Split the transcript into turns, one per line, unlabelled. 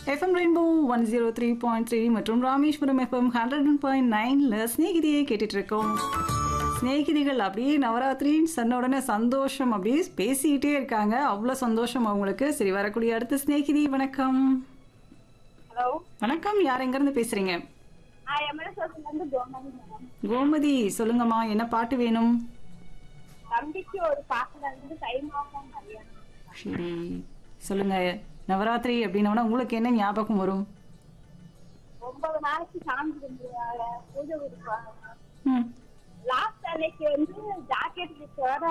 FM rainbow one zero three point three மற்றும் Rameswaram FM hundred and point நைனில் ஸ்நேகிதியை கேட்டுட்டு இருக்கோம் ஸ்நேகிதிகள் அப்படியே நவராத்திரின்னு சொன்ன உடனே சந்தோஷம் அப்படியே பேசிக்கிட்டே இருக்காங்க அவ்வளோ சந்தோஷம் அவங்களுக்கு சரி வரக்கூடிய அடுத்த ஸ்நேகிதி வணக்கம்
ஹலோ
வணக்கம் யார் எங்கேருந்து பேசுறீங்க
நான் எம்எல்ஏ இருந்து கோமதி மேடம்
கோமதி சொல்லுங்கம்மா என்ன பாட்டு வேணும்
தம்பிக்கு ஒரு பாட்டுல இருந்து தை மாசம் கல்யாணம்
சரி சொல்லுங்க நவராத்திரி அப்படின்னோன்னா உங்களுக்கு என்ன ஞாபகம் வரும்
ஒன்பது நாளைக்கு சாமி கும்பிடுவாங்க பூஜை கொடுப்பாங்க
ம்
லாஸ்ட் அன்னைக்கு வந்து ஜாக்கெட்